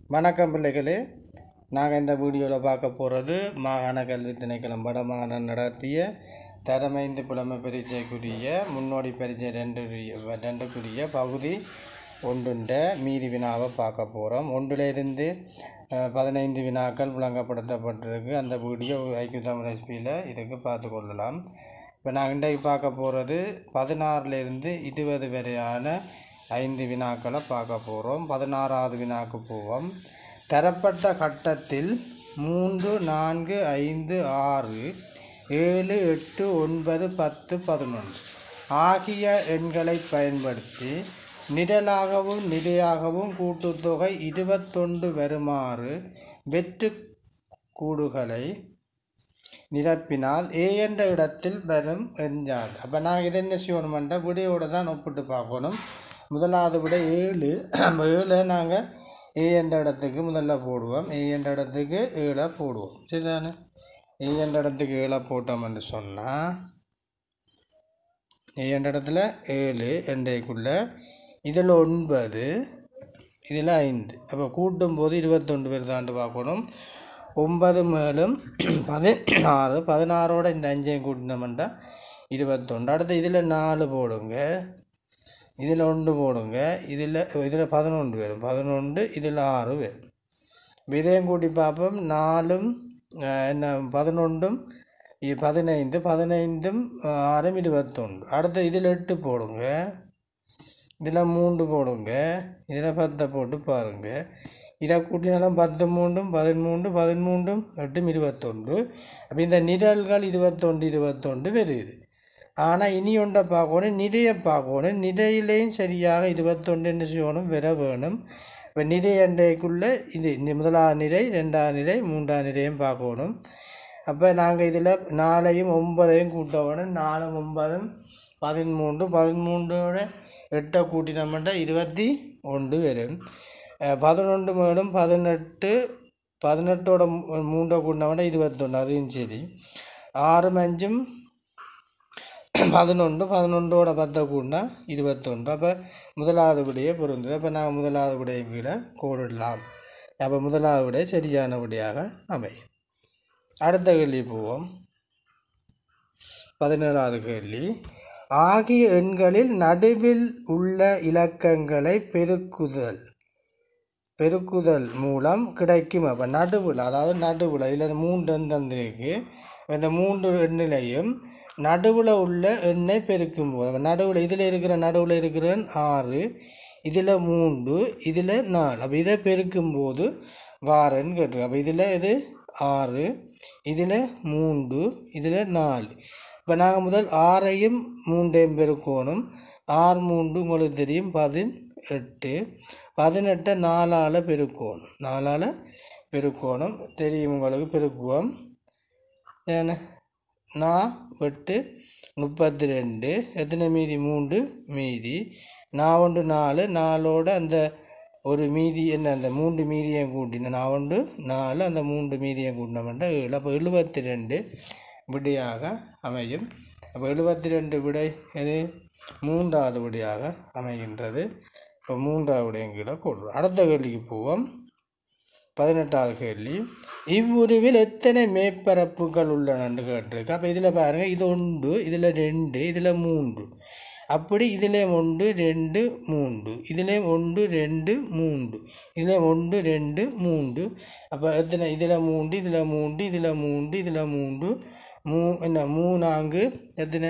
வணக்கம் பிள்ளைகளே நாங்கள் இந்த வீடியோவில் பார்க்க போகிறது மாகாண கல்வி திணைக்களம் வடமாகாணம் நடத்திய தரமைந்து புலமை பரீட்சைக்குரிய முன்னோடி பரீட்சை ரெண்டு ரெண்டுக்குரிய பகுதி ஒன்றுண்ட மீதி வினாவை பார்க்க போகிறோம் ஒன்றிலிருந்து அஹ், பதினைந்து வினாக்கள் விளங்கப்படுத்தப்பட்டிருக்கு அந்த வீடியோ ஐக்கிய தமிழ் எஸ்பியில் இருக்கு பார்த்து கொள்ளலாம் இப்போ நாங்கள் இன்றைக்கு பார்க்க போகிறது பதினாறுலேருந்து இருபது வரையான ஐந்து வினாக்களை பார்க்க போகிறோம் பதினாறாவது வினாக்கு போவோம் தரப்பட்ட கட்டத்தில் மூன்று நான்கு ஐந்து ஆறு ஏழு எட்டு ஒன்பது பத்து பதினொன்று ஆகிய எண்களை பயன்படுத்தி நிரலாகவும் நிலையாகவும் கூட்டுத்தொகை இருபத்தொன்று வருமாறு வெற்று கூடுகளை நிரப்பினால் ஏ என்ற இடத்தில் வரும் எஞ்சால் அப்போ நான் இதை என்ன செய்யணுமெண்டா விடையோடு தான் ஒப்பிட்டு பார்க்கணும் முதலாவது விட ஏழு நம்ம ஏழை நாங்கள் ஏ என்ற இடத்துக்கு முதல்ல போடுவோம் ஏ என்ற இடத்துக்கு ஏழை போடுவோம் சரிதானே ஏ என்ற இடத்துக்கு ஏழை போட்டோம்னு சொன்னால் ஏ என்ற இடத்துல ஏழு என்றைக்குள்ள இதில் ஒன்பது இதில் ஐந்து அப்போ கூட்டும் போது இருபத்தொன்று பேர் தாண்டு பார்க்கணும் ஒன்பது மேலும் பதினாறு பதினாறோட இந்த அஞ்சையும் கூட்டினோம்னா இருபத்தொன்று அடுத்து இதில் நாலு போடுங்க இதில் ஒன்று போடுங்க இதில் இதில் பதினொன்று வரும் பதினொன்று இதில் ஆறு வரும் இப்ப இதையும் கூட்டி பார்ப்போம் நாலும் அஹ், என்ன பதினொன்றும் இ- பதினைந்து பதினைந்தும் அஹ், ஆறும் இருபத்தொன்று அடுத்து இதில் எட்டு போடுங்க இதில் மூன்று போடுங்க இதில் பத்தை போட்டு பாருங்க இதை கூட்டினாலும் பத்து மூன்றும் பதிமூன்று பதிமூன்றும் எட்டும் இருபத்தொன்று அப்போ இந்த நிரல்கள் இருபத்தொன்று இருபத்தொன்று வருது ஆனால் இனி ஒன்றை பார்க்கணும் நிறைய பார்க்கணும் நிறையிலையும் சரியாக இருபத்தொன்று என்ன செய்யணும் வர வேணும் இப்போ நிறை அண்டைக்குள்ளே இது இந்த முதலாவது நிறை ரெண்டாவது நிறை மூன்றாவது நிறையும் பார்க்கணும் அப்போ நாங்கள் இதில் நாலையும் ஒன்பதையும் கூட்ட வேணும் நாலும் ஒன்பதும் பதிமூன்று பதிமூன்றோட எட்டை கூட்டினோம்னா இருபத்தி ஒன்று வரும் அஹ் பதினொன்று மேலும் பதினெட்டு பதினெட்டோட மூ- மூன்றை கூட்டினோம்னா இருபத்தொன்று அதுவும் சரி ஆறு அஞ்சும் பதினொன்று பதினொன்றோட பத்தை கூட்டினா இருபத்தொன்று அப்போ முதலாவது விடையே பொருந்தது அப்போ நாங்கள் முதலாவது விடையை கீழே கோடிடலாம் அப்போ முதலாவது விடை சரியான விடையாக அமையும் அடுத்த கேள்வி போவோம் பதினேழாவது கேள்வி ஆகிய எண்களில் நடுவில் உள்ள இலக்கங்களை பெருக்குதல் பெருக்குதல் மூலம் கிடைக்கும் அப்போ நடுவில் அதாவது நடுவில் இதில் மூன்று எண் தந்திருக்கு இந்த மூன்று எண்ணிலையும் நடுவில் உள்ள எண்ணை பெருக்கும் போது அப்போ நடுவில் இதில் இருக்கிற நடுவில் இருக்கிற எண் ஆறு இதில் மூன்று இதில் நாலு அப்போ இதை பெருக்கும் போது வாரன்னு கேட்டிருக்கு அப்போ இதில் இது ஆறு இதில் மூன்று இதில் நாலு இப்போ நாங்கள் முதல் ஆறையும் மூன்றையும் பெருக்கணும் ஆறு மூன்று உங்களுக்கு தெரியும் பதினெட்டு பதினெட்டை நாலால் பெருக்கணும் நாலால் பெருக்கணும் தெரியும் உங்களுக்கு பெருக்குவோம் ஏன்னா நான் எட்டு முப்பத்தி ரெண்டு எத்தனை மீதி மூன்று மீதி நான் ஒன்று நாலு நாலோட அந்த ஒரு மீதி என்ன அந்த மூன்று மீதியை கூட்டினேன் நான் ஒன்று நாலு அந்த மூன்று மீதியை கூட்டினோம்னா ஏழு அப்போ எழுபத்தி ரெண்டு விடையாக அமையும் அப்போ எழுபத்தி ரெண்டு விடை எது மூன்றாவது விடையாக அமைகின்றது இப்போ மூன்றாவது விடையும் கீழே கூடுறோம் அடுத்த கேள்விக்கு போவோம் பதினெட்டாவது கேள்வி இவ்வுருவில் எத்தனை மேற்பரப்புகள் உள்ளனன்னு கேட்டிருக்கு அப்போ இதில் பாருங்கள் இது ஒன்று இதில் ரெண்டு இதில் மூன்று அப்படி இதில் ஒன்று ரெண்டு மூன்று இதில் ஒன்று ரெண்டு மூன்று இதில் ஒன்று ரெண்டு மூன்று அப்போ எத்தனை இதில் மூன்று இதில் மூன்று இதில் மூன்று இதில் மூன்று மூ என்ன மூணாங்கு எத்தனை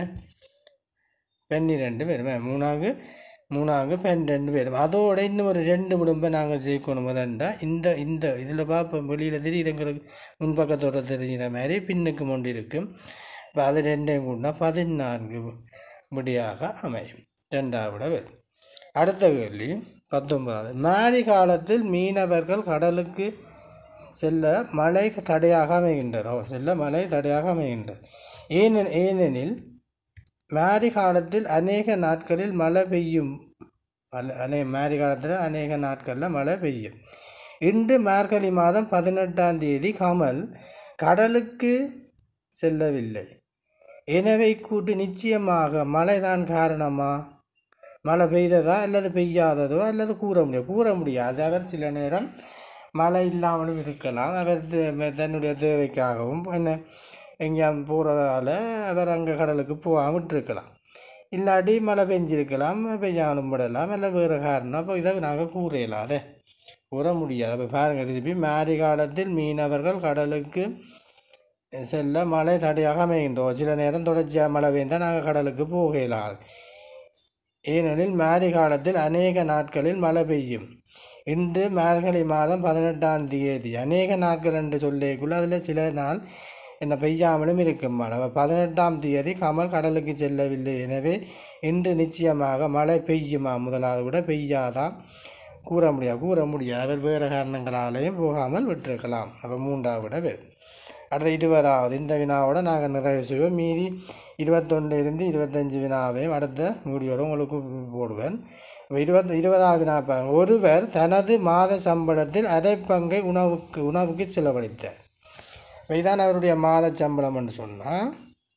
பன்னிரெண்டு பேருமே மூணாங்கு மூணாங்கு பன்னிரெண்டு பேரும் அதோட இன்னும் ஒரு ரெண்டு விடும்பை நாங்கள் சேர்க்கணும் முதண்டா இந்த இந்த இதில் பார்ப்போம் வெளியில் தெரியுது எங்களுக்கு முன்பக்கத்தோட தெரிகிற மாதிரி பின்னுக்கு கொண்டு இருக்கும் இப்போ அது ரெண்டையும் கூட்டினா பதினான்கு விடியாக அமையும் ரெண்டாவது வரும் அடுத்த கேள்வி பத்தொன்பதாவது மாரி காலத்தில் மீனவர்கள் கடலுக்கு செல்ல மழை தடையாக அமைகின்றது ஓ, செல்ல மழை தடையாக அமைகின்றது ஏனென் ஏனெனில் மாரி காலத்தில் அநேக நாட்களில் மழை பெய்யும் அல- அநே மாரி காலத்தில் அநேக நாட்களில் மழை பெய்யும் இன்று மார்கழி மாதம் பதினெட்டாம் தேதி கமல் கடலுக்கு செல்லவில்லை எனவே கூட்டு நிச்சயமாக மழைதான் காரணமா மழை பெய்ததா அல்லது பெய்யாததோ அல்லது கூற முடியாது கூற முடியாது அவர் சில நேரம் மழை இல்லாமலும் இருக்கலாம் அவர் த- தன்னுடைய தேவைக்காகவும் என்ன எங்கேயாவது போகிறதால அவர் அங்கே கடலுக்கு போகாமல் விட்டுருக்கலாம் இல்லாட்டி மழை பெஞ்சிருக்கலாம் பெய்யாமலும் விடலாம் இல்லை வேறு காரணம் அப்போ இதை நாங்கள் கூறையலாம் அதே கூற முடியாது அப்போ பாருங்கள் திருப்பி மாரி காலத்தில் மீனவர்கள் கடலுக்கு செல்ல மழை தடையாக அமைகின்றோம் சில நேரம் தொடர்ச்சியாக மழை பெய்ந்தால் நாங்கள் கடலுக்கு போக இயலாது ஏனெனில் மாரி காலத்தில் அநேக நாட்களில் மழை பெய்யும் இன்று மார்கழி மாதம் பதினெட்டாம் தேதி அநேக நாட்கள் என்று சொல்லிக்குள்ள அதில் சில நாள் என்ன பெய்யாமலும் இருக்கும் மழை அப்ப பதினெட்டாம் தேதி கமல் கடலுக்கு செல்லவில்லை எனவே இன்று நிச்சயமாக மழை பெய்யுமா முதலாவது விட பெய்யாதா கூற முடியாது கூற முடியாது அவர் வேறு காரணங்களாலேயும் போகாமல் விட்டிருக்கலாம் அப்போ மூன்றாவது விட வேறு அடுத்த இருபதாவது இந்த வினாவோட நாங்கள் நிறைவு செய்வோம் மீதி இருபத்தொன்று இருந்து இருபத்தஞ்சு வினாவையும் அடுத்த வீடியோவில் உங்களுக்கு போடுவேன் இப்ப இருபத் இருபதாவது வினா பாருங்க ஒருவர் தனது மாத சம்பளத்தில் அரை பங்கை உணவுக்கு உணவுக்கு செலவழித்தார் இப்ப இதான் அவருடைய மாத சம்பளம் என்று சொன்னால்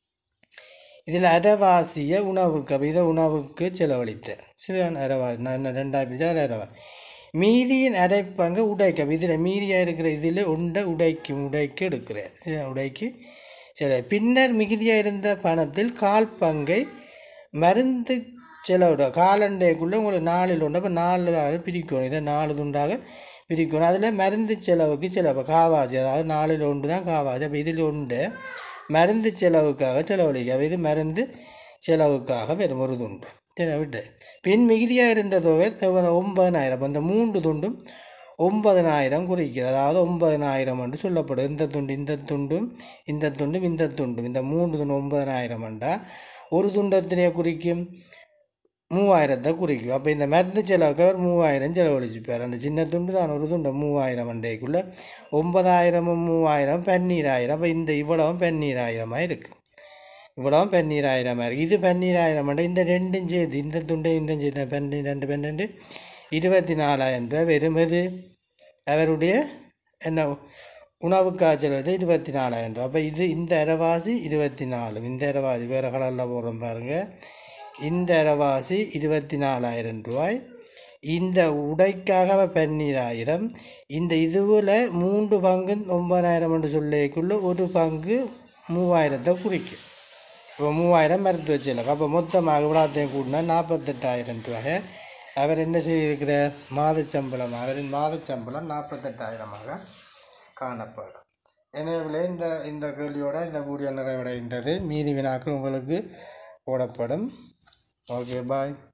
இதில் அரைவாசிய உணவுக்கு அப்ப இதை உணவுக்கு செலவழித்தார் சில அரைவாசி நான் என்ன ரெண்டாயிரம் அதில் அரைவா மீதியின் அரை பங்கு உடைக்க இதில் மீதியாக இருக்கிற இதில் உண்டை உடைக்கும் உடைக்கு எடுக்கிறார் சரி, உடைக்கு சரி பின்னர் மிகுதியாக இருந்த பணத்தில் கால் பங்கை மருந்து செலவிட காலண்டைக்குள்ளே உங்களுக்கு நாலில் உண்டு அப்போ நாலு ஆள் பிரிக்கணும் இதை நாலு துண்டாக பிரிக்கணும் அதில் மருந்து செலவுக்கு செலவு காவாஜி அதாவது நாலில் ஒன்று தான் காவாஜி அப்போ இதில் உண்டு மருந்து செலவுக்காக செலவழிக்க அப்ப இது மருந்து செலவுக்காக வெறும் ஒரு துண்டு சரி விட்டு பின் மிகுதியாக இருந்த தொகை தொகை ஒன்பதனாயிரம் அந்த மூன்று துண்டும் ஒன்பதனாயிரம் குறிக்கிறது அதாவது ஒன்பதனாயிரம் என்று சொல்லப்படும் இந்த துண்டு இந்த துண்டும் இந்த துண்டும் இந்த துண்டும் இந்த மூன்று துண்டு ஒன்பதனாயிரம் என்றா ஒரு துண்டத்திலே குறிக்கும் மூவாயிரத்தை குறிக்கும் அப்போ இந்த மருந்து செலவுக்கு அவர் மூவாயிரம் செலவழிச்சுப்பார் அந்த சின்ன துண்டு தான் ஒரு துண்டு மூவாயிரம் அண்டைக்குள்ளே ஒன்பதாயிரமும் மூவாயிரம் பன்னீராயிரம் அப்போ இந்த இவ்வளவும் பன்னீராயிரமாக இருக்குது இவ்வளவும் பன்னீராயிரமாக இருக்குது இது பன்னீராயிரம் அண்டை இந்த ரெண்டும் சேர்த்து இந்த துண்டை இந்த சேர்த்து பன்னி ரெண்டு பன்னெண்டு இருபத்தி நாலாயிரம் ரூபாய் வெறும் எது அவருடைய என்ன உணவு காய்ச்சல் வந்து இருபத்தி நாலாயிரம் ரூபா அப்போ இது இந்த அரைவாசி இருபத்தி நாலு இந்த அரைவாசி வேறு கலரில் போடுறோம் பாருங்கள் இந்த அரைவாசி இருபத்தி நாலாயிரம் ரூபாய் இந்த உடைக்காக பன்னீராயிரம் இந்த இதுவில் மூன்று பங்கு ஒன்பதாயிரம் என்று சொல்லிக்குள்ள ஒரு பங்கு மூவாயிரத்தை குறிக்கும் இப்போ மூவாயிரம் மருத்துவ செலவு அப்போ மொத்தமாக இவ்வளோத்தையும் கூட்டினா நாற்பத்தெட்டாயிரம் ரூபாய் அவர் என்ன செய்திருக்கிறார் மாதச்சம்பளம் அவரின் மாதச்சம்பளம் நாற்பத்தெட்டாயிரமாக காணப்படும் எனவே இந்த இந்த கேள்வியோட இந்த வீடியோ நிறைவடைகின்றது மீதி வினாக்கள் உங்களுக்கு போடப்படும் ஓகே பாய்